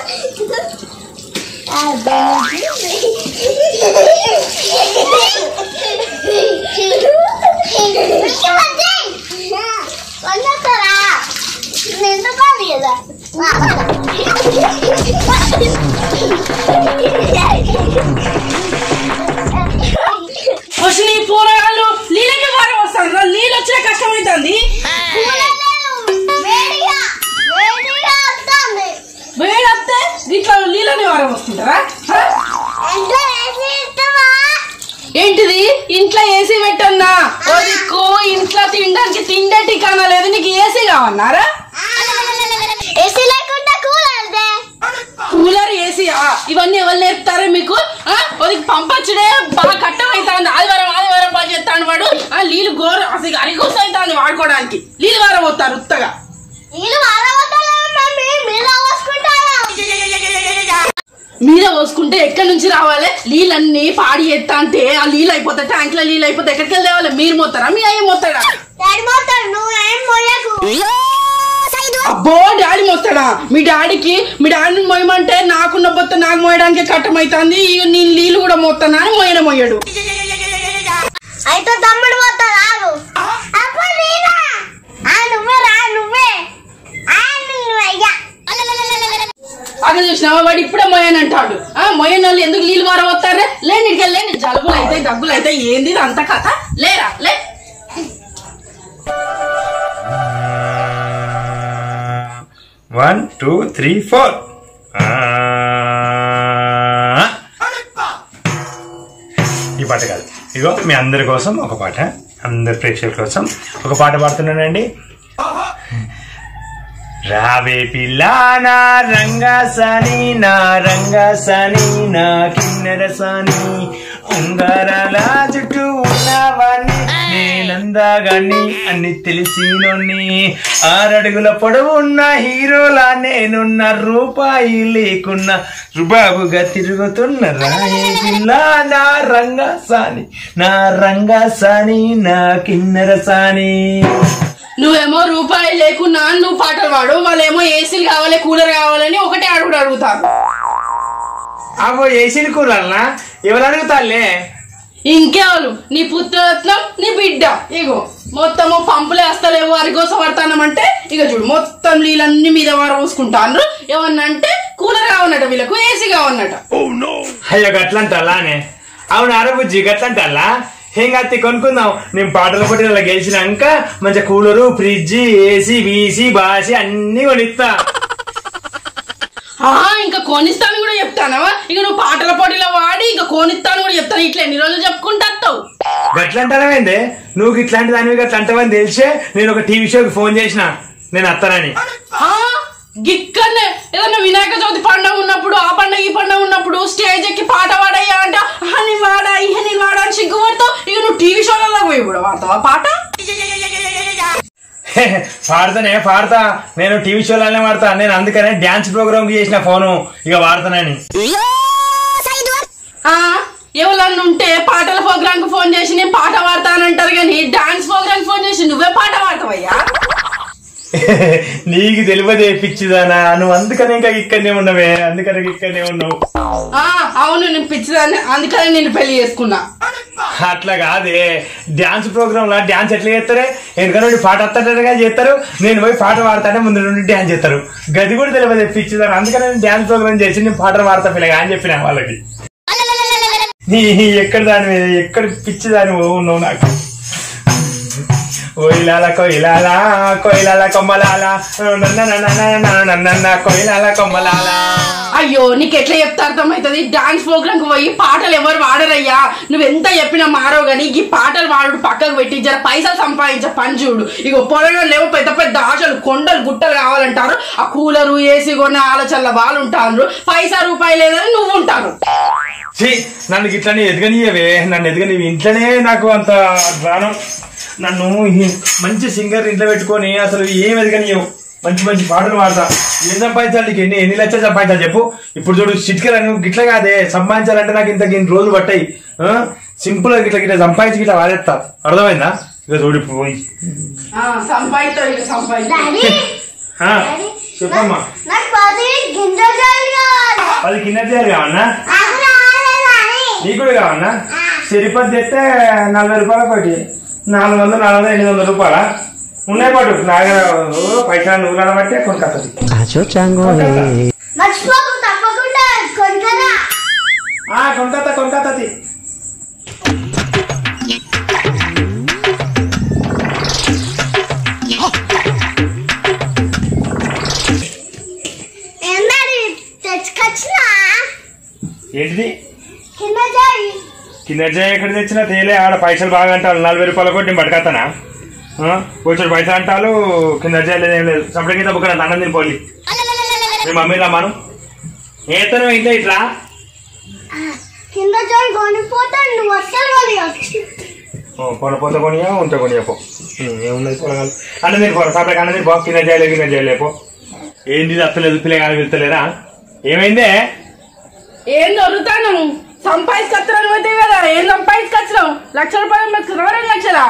వండుతారా నేను బాగుంది కదా వచ్చి నీ పోరగాళ్ళు నీళ్ళకి వారం వస్తాను నీళ్ళు వచ్చిన కష్టం అవుతుంది వేడిగా వేడిగా వస్తుంది వేడి వస్తే దీంట్లో నీళ్ళని వారం వస్తుంటారా హ? ఎంత వేసి ఇస్తావా ఏంటిది ఇంట్లో ఏసీ పెట్టన్నా ఓ దిక్కు ఇంట్లో తినడానికి తిండే టికానా లేదు నీకు ఏసీ కావన్నారా ఏసీ లేకుండా కూలర్దే కూలర్ ఏసీ ఇవన్నీ ఎవరు నేర్పుతారా మీకు ఆ? ఓ దిక్కు పంపచ్చుడే బాగా కట్టం అవుతుంది ఆదివారం ఆదివారం బాగా చేస్తాను వాడు ఆ నీళ్ళు గోర అసలు అరిగోస అవుతుంది వాడుకోవడానికి నీళ్ళు వారం పోతారు ఉత్తగా నీళ్ళు వాడవద్దాలా మమ్మీ మీద పోసుకుంటారా మీద పోసుకుంటే ఎక్కడి నుంచి రావాలి నీళ్ళన్నీ పాడి ఎత్తా అంటే ఆ నీళ్ళు అయిపోతాయి ట్యాంక్ లో నీళ్ళు అయిపోతే ఎక్కడికి వెళ్ళి తేవాలి మీరు మోతారా మీ అయ్యి మోతాడా డాడీ పోతాడు నువ్వు ఏం పోయకు అబ్బో డాడీ మోస్తాడా మీ డాడీకి మీ డాడీని మోయమంటే నాకున్న బొత్త నాకు మోయడానికి కట్టమైతుంది ఇక నేను నీళ్ళు కూడా మోస్తానా అని మోయన మోయడు అయితే తమ్ముడు పోతాడు ఆగు అబ్బా నేనా ఆ నువ్వే రా నువ్వే ఆ నువ్వు అయ్యా అక్కడ చూసినావా వాడు ఇప్పుడే మోయనంటాడు ఆ మోయన వాళ్ళు ఎందుకు నీళ్ళు మార వస్తారే లేని ఇక్కడికి లేని జలుబులు అయితే దగ్గులు అయితే ఏంది ఇది అంత కథ లేరా లే వన్ టూ త్రీ ఫోర్ ఈ పాట కాదు ఇగో మీ అందరి కోసం ఒక పాట అందరి ప్రేక్షకుల కోసం ఒక పాట పాడుతున్నానండి రావే పిల్లా నా రంగసని నా రంగసని నా కిన్నెర సని ఉంగరాల చుట్టూ ఉన్నవని నేనందాగాని అన్ని తెలిసినోని ఆరడుగుల పొడవు ఉన్న హీరోలా నేనున్న రూపాయి లేకున్నా రుబాబుగా తిరుగుతున్న రాయే పిల్లా నా రంగసాని నా రంగసాని నా కిన్నెర సాని నువ్వేమో రూపాయి లేకున్నా నువ్వు పాటలు పాడు వాళ్ళేమో ఏసీలు కావాలి కూలర్ కావాలని ఒకటే అడుగుడు అడుగుతారు అగో ఏసీలు కూరల్నా ఎవరు అడుగుతాలే ఇంకేవాళ్ళు నీ పుత్రరత్నం నీ బిడ్డ ఇగో మొత్తము పంపులు వేస్తలేవు వారి కోసం పడతానమంటే ఇక చూడు మొత్తం నీళ్ళన్ని మీద వారు పోసుకుంటాను ఏమన్నా అంటే కూలర్ కావన్నట వీళ్ళకు ఏసీ కావన్నట అయ్యో గట్లంటాలానే అవును అరబుజ్జి గట్లంటాలా ఏం కత్తి కొనుక్కుందాం నేను పాటల పోటీలలో గెలిచినాక మంచిగా కూలరు ఫ్రిడ్జ్ ఏసీ బీసీ బాసి అన్ని కొనిస్తా ఆ ఇంకా కోనిస్తాను కూడా చెప్తానవా ఇక నువ్వు పాటల పోటీలో వాడి ఇంకా కోనిస్తాను కూడా చెప్తాను ఇట్లా ఎన్ని రోజులు చెప్పుకుంటావు గట్లంటానవేందే నువ్వు ఇట్లాంటి దానివి గట్ల అంటావని తెలిసే నేను ఒక టీవీ షోకి ఫోన్ చేసిన నేను అత్తానని ఆ, గిక్కనే ఏదన్నా వినాయక చవితి పండుగ ఉన్నప్పుడు ఆ పండుగ ఈ పండుగ ఉన్నప్పుడు స్టేజ్ ఎక్కి పాట పాడయ్యా అంట "ఆహా, నేను వాడా ఇహ నేను వాడా అని సిగ్గుపడతావు ఇక నువ్వు టీవీ షోలలో పోయి కూడా వాడతావా పాట పాడతానే పాడతా నేను టీవీ షోలనే వాడతా నేను అందుకనే డ్యాన్స్ ప్రోగ్రామ్ చేసిన ఫోను ఇక వాడతానని ఆ ఎవరన్నా ఉంటే పాటల ప్రోగ్రామ్ కు ఫోన్ చేసి నేను పాట పాడతానంటారు కానీ డాన్స్ ప్రోగ్రామ్ ఫోన్ చేసి నువ్వే పాట పాడతావయ్యా నీకు తెలియదే పిచ్చిదానా నువ్వు అందుకనే ఇంకా ఇక్కడనే ఉన్నవే అందుకనే ఇక్కడనే ఉన్నావు ఆ అవును నేను పిచ్చిదాన్ని అందుకనే నేను పెళ్లి చేసుకున్నా అట్లా కాదే డ్యాన్స్ ప్రోగ్రామ్ లా డ్యాన్స్ ఎట్లా చేస్తారే ఎందుకంటే పాట వస్తాడగా చేస్తారు నేను పోయి పాట పాడతానే ముందు నుండి డ్యాన్స్ చేస్తారు గది కూడా తెలియదు పిచ్చిదాన్ని అందుకనే నేను డ్యాన్స్ ప్రోగ్రామ్ చేసి నేను పాటలు పాడతా పిల్లగా అని చెప్పిన వాళ్ళకి నీ ఎక్కడ దాని ఎక్కడ పిచ్చిదాని ఓ నువ్వు నాకు కోయిలాల కోయిలాల కోయిలాల కొమ్మలాల నన్న కోయిలాల కొమ్మలాల అయ్యో నీకు ఎట్లా చెప్తే అర్థమవుతుంది డాన్స్ ప్రోగ్రామ్ కు పోయి పాటలు ఎవరు వాడరయ్యా నువ్వు ఎంత చెప్పినా మారో గానీ ఈ పాటలు వాడు పక్కకు పెట్టి జర పైసలు సంపాదించే పని చూడు ఇక పొలంలో ఏమో పెద్ద పెద్ద ఆశలు కొండలు గుట్టలు కావాలంటారు ఆ కూలరు ఏసీ కొనే ఆలోచనల వాళ్ళు ఉంటారు పైసా రూపాయి లేదని నువ్వు ఉంటారు ఛీ, నన్ను ఇట్లనే ఎదగనీయవే నన్ను ఎదగని ఇంట్లోనే నాకు అంత ప్రాణం నన్ను ఈ మంచి సింగర్ ఇంట్లో పెట్టుకొని అసలు ఏం ఎదగనీయవు మంచి మంచి పాటలు పాడతా ఏం సంపాదించాలి నీకు ఎన్ని ఎన్ని లక్షలు సంపాదించాలి చెప్పు ఇప్పుడు చూడు చిట్కలను గిట్ల కాదే సంపాదించాలంటే నాకు ఇంత ఇన్ని రోజులు పట్టాయి సింపుల్ గా గిట్ల గిట్ల సంపాదించి గిట్ల వాడేస్తా అర్థమైందా ఇక చూడు ఇప్పుడు పోయి సంపాదితో ఇక సంపాదితో డాడీ ఆ, చెప్పమ్మా నాకు పది గింజలు కావాలి పది కిన్నర్ చేయాలి కావన్నా నాకు రాలేదు అని. నీకు కూడా కావన్నా సిరిపతి తెస్తే నలభై రూపాయలు ఒకటి నాలుగు వందలు నాలుగు వందలు ఎనిమిది వందల రూపాయల ఉన్నాయి పాటు నాగర పైసలు నువ్వు నడబట్టే కొనుక్కొస్తుంది Acho chango eh. మర్చిపోకు తప్పకుండా కొనుక్కరా కొనుక్కొత్త కొనుక్కొత్తది ఏందని తెచ్చుకొచ్చినా ఏంటిది కింద జాయి కింద ఎక్కడ తెచ్చినా తేలే ఆడ పైసలు బాగా అంటారు నలభై రూపాయలు కొట్టి నేను పట్టుకొస్తానా కొంచెం పైసలు అంటారు కింద చేయలేదు ఏం లేదు సపరేట్ కింద బుక్క అన్నం తినిపోలి మీ మమ్మీ రమ్మాను ఏతను ఇంట్లో ఇట్లా కింద జాయి కొనిపోతాను నువ్వు అస్సలు కొని వచ్చి కొనపోతే కొనియా ఉంటే కొనియపో ఏమున్నది పొలగాలు అన్న తిని పో సపరేట్ అన్న తిని పో కింద చేయలేదు కింద చేయలేపో ఏంది ఇది అత్తలేదు పిల్లగాని వెళ్తలేరా ఏమైందే ఏం దొరుకుతాను సంపాదించుకొచ్చినావు పోతే కదా ఏం సంపాదించుకొచ్చినావు లక్ష రూపాయలు పెట్టుకున్నావా రెండు లక్షలా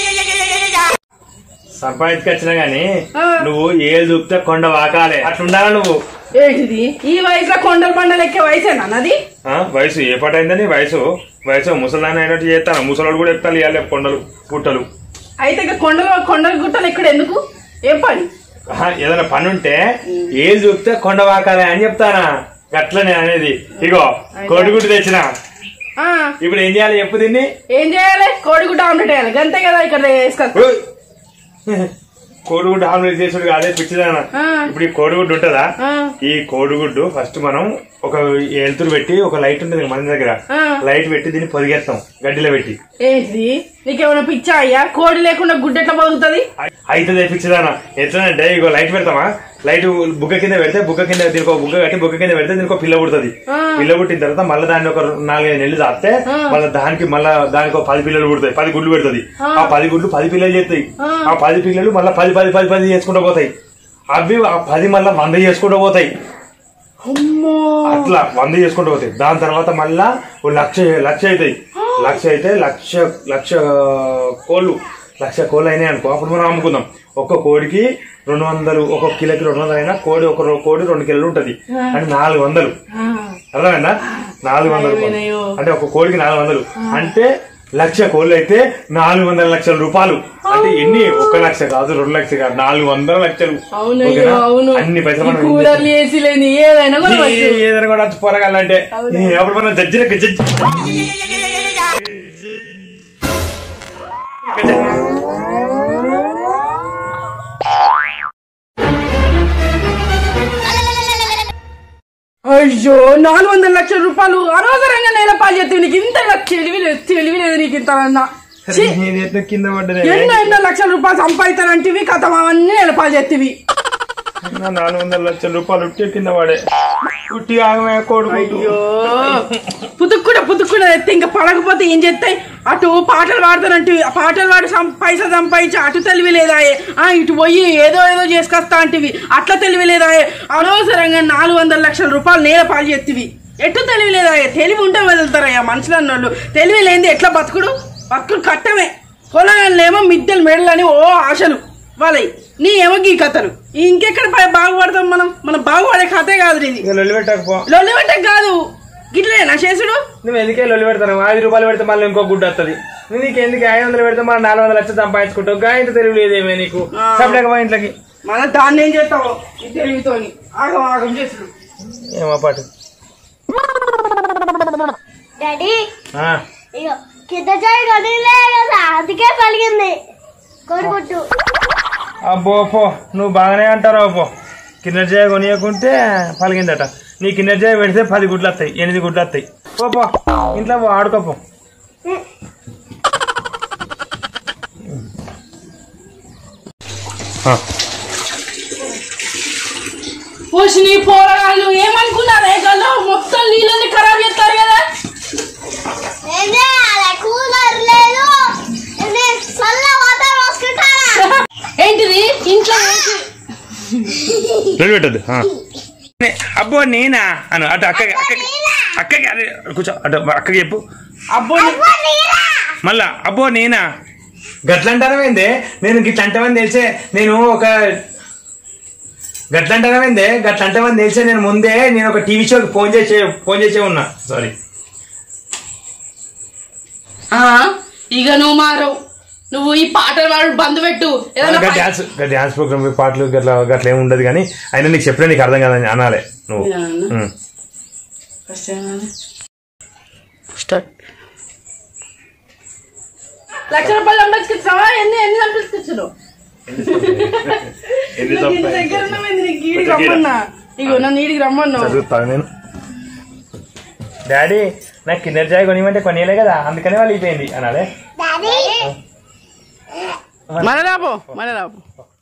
సంపాదించుకొచ్చినా గానీ ఆ. నువ్వు ఏళ్ళు చూపితే కొండ వాకాలే అట్లుండాలా నువ్వు ఏంటిది ఈ వయసులో కొండలు బండలు ఎక్కే వయసేనా నాది ఆ, వయసు ఏ పాట అయిందని వయసు వయసు ముసలాన్ని అయినట్టు చేస్తాను ముసలాడు కూడా ఎక్కుతాను ఇవ్వాలి కొండలు గుట్టలు అయితే ఇక కొండలు కొండలు గుట్టలు ఇక్కడ ఎందుకు ఏం పని ఆహా, ఏదైనా పని ఉంటే ఏళ్ళు చూపితే కొండ వాకాలే అని చెప్తానా గట్లనే అనేది ఇగో కోడిగుడ్డు తెచ్చిన ఆ ఇప్పుడు ఏం చేయాలి చెప్పు దీన్ని ఏం చేయాలి కోడిగుడ్డ ఆమ్లెట్ వేయాలి గంతే కదా ఇక్కడ వేసుకొస్తా ఓయ్! కోడిగుడ్డు ఆమ్లెట్ చేసుడు కాదే పిచ్చిదానా ఆ. ఇప్పుడు ఈ కోడిగుడ్డు ఉంటుందా ఆ. ఈ కోడిగుడ్డు ఫస్ట్ మనం ఒక ఎలుతురు పెట్టి ఒక లైట్ ఉంటుంది కదా మన దగ్గర ఆ. లైట్ పెట్టి దీన్ని పొదిగేస్తాం గడ్డిలో పెట్టి ఏంటిది నీకేమైనా పిచ్చా అయ్యా కోడి లేకుండా గుడ్డ ఎట్లా బతుకుతుంది అయితే తెప్పించదానా ఎట్లనంటే ఇగో లైట్ పెడతామా లైట్ బుగ్గ కింద పెడితే బుగ్గ కింద దీనికి ఒక బుగ్గ కట్టి బుగ్గ కింద పెడితే దీనికి ఒక పిల్ల పుడుతుంది ఆ. పిల్ల పుట్టిన తర్వాత మళ్ళీ దాన్ని ఒక నాలుగైదు నెలలు దాస్తే ఆ. మళ్ళీ దానికి మళ్ళీ దానికి ఒక పది పిల్లలు పుడతాయి పది గుడ్లు పెడుతుంది ఆ. ఆ పది గుడ్లు పది పిల్లలు చేస్తాయి ఆ. ఆ పది పిల్లలు మళ్ళీ పది పది పది పది చేసుకుంటూ పోతాయి అవి ఆ పది మళ్ళీ వంద చేసుకుంటూ పోతాయి అమ్మో అట్లా వంద చేసుకుంటూ పోతాయి దాని తర్వాత మళ్ళా ఓ లక్ష లక్ష అవుతాయి లక్ష అయితే లక్ష లక్ష కోళ్ళు లక్ష కోళ్ళు అయినాయి అనుకో అప్పుడు మనం అమ్ముకుందాం ఒక్క కోడికి రెండు వందలు ఒక కిలోకి రెండు వందలు అయినా కోడి ఒక రో- కోడి రెండు కిలోలు ఉంటది అంటే నాలుగు వందలు ఆ, అర్థమైందా నాలుగు వందలు అయ్యో. అంటే ఒక కోడికి నాలుగు వందలు అంటే లక్ష కోళ్ళు అయితే నాలుగు వందల లక్షల రూపాయలు అంటే ఎన్ని ఒక లక్ష కాదు రెండు లక్ష కాదు నాలుగు వందల లక్షలు అవునయ్యో ఓకేనా? అవును అన్ని పైసలు ఈ మనం కూలర్లు ఏసీ లేని ఏదైనా కూడా ఏ- ఏదైనా కూడా వచ్చి పోరగాలంటే అప్పుడు మనం జడ్జిలకు జడ్జి అయ్యో నాలుగు వందల లక్షల రూపాయలు అనవసరంగా నేల పాలు చేస్తే నీకు ఇంత లక్ష తెలివి లేదు తెలివి లేదు నీకు ఇంత అన్నా ఛీ, నేను ఎట్లా కింద పడ్డదే ఎన్నో ఎన్నో లక్షల రూపాయలు సంపాదిస్తానంటివి కథ అవన్నీ నేల పాలు చేతివి నా నాలుగు వందల లక్షల రూపాయలు ఉట్టి కింద పడే ఉట్టి ఆగమే కొడుకు అయ్యో పుతుక్కుడ పుతుక్కుడ ఎత్తే ఇంకా పడకపోతే ఏం చేస్తాయి అటు పాటలు పాడతానంటే ఆ పాటలు పాడి సం- పైసా సంపాదించి అటు తెలివి లేదాయే ఆ ఇటు పోయి ఏదో ఏదో చేసుకొస్తా అంటివి అట్లా తెలివి లేదాయే అనవసరంగా నాలుగు వందల లక్షల రూపాయలు నేల పాలు చేతివి ఎటు తెలివి లేదాయే తెలివి ఉంటే వదులుతారయ్యా మనుషులు అన్నోళ్ళు తెలివి లేనిది ఎట్లా బతుకుడు బతుకుడు కట్టమే పొలంలో మిద్దెలు మెడలని ఓ ఆశలు వాళ్ళయి నీ ఏమో గీ కథలు ఇంకెక్కడ పై- బాగుపడతాం మనం మనం బాగుపడే కథే కాదు ఇది ఇక లొల్లి పెట్టకపో లొల్లి పెట్టే కాదు గిట్లే నా చేసుడు నువ్వు ఎందుకే లొల్లి పెడతాను ఐదు రూపాయలు పెడితే మళ్ళీ ఇంకో గుడ్డు వస్తుంది నీకు ఎందుకు ఐదు వందలు పెడితే మళ్ళీ నాలుగు వందల లక్షలు సంపాదించుకుంటావు గాయంత తెలివి లేదేమే నీకు ఆ. సపరేట్గా మా ఇంట్లోకి మన దాన్ని ఏం చేస్తావు ఈ తెలివితోని ఆగం ఆగం చేసుడు ఏమో పాటు డాడీ ఆ, ఇగో కింద జాయి కొనిలే కదా అందుకే పలిగింది కొనుక్కుంటూ అబ్బో పో నువ్వు బాగానే అంటారు పో కిన్నర్ జాయ కొనియకుంటే పలిగిందట నీ కిన్నర్ జాయ పెడితే పది గుడ్లు వస్తాయి ఎనిమిది గుడ్లు వస్తాయి పో పో ఇంట్లో పో ఆడుకోపో పోషిని పోరగాళ్ళు ఏమనుకున్నారే గల్లో మొత్తం నీళ్ళని ఖరాబ్ చేస్తారు కదా ఏంటి అలా కూలర్ లేదు ఇది చల్ల వాటర్ పోసుకుంటారా ఏంటిది ఇంట్లో ఏసీ- రెడీ పెట్టద్దు అబ్బో నేనా అను అటు అక్కకి అక్కకి అక్కకి అరే కూర్చో అటు అక్కకి చెప్పు అబ్బో అబ్బా, నీరా మళ్ళా అబ్బో నేనా గట్ల అంటారమేందే నేను గిట్ల అంటామని తెలిసే నేను ఒక గట్లంటానమైందే గట్లంటామని తెలిసే నేను ముందే నేను ఒక టీవీ షోకి ఫోన్ చేసే ఫోన్ చేసే ఉన్నా సారీ ఆ, ఇక నువ్వు మారవు నువ్వు ఈ పాటలు వాడు బంద్ పెట్టు ఏదైనా పై- డాన్స్ డాన్స్ ప్రోగ్రామ్ పాటలు గట్లా గట్ల ఏమి ఉండదు కానీ అయినా నీకు చెప్పినా నీకు అర్థం కాదని అనాలే నువ్వు ఇలా అన్నా? ఉమ్. ఫస్ట్ ఏమనాలి? స్టార్ట్ లక్ష రూపాయలు సంపాదించుకొచ్చావా ఎన్ని ఎన్ని సంపాదించుకొచ్చావు ఎన్ని ఇంటి సంపాదించుకొచ్చావు? దగ్గర ఉన్నావు, ఇంటికి ఈడికి రమ్మన్నా ఇగో నన్ను ఈడికి రమ్మన్నావు చదువుతాను నేను డాడీ నాకు కిందర్ జాయ్ కొనివ్వంటే కొనియలే కదా అందుకనే వాళ్ళు అయిపోయింది అనాలే డాడీ మన రాబో మన రాబో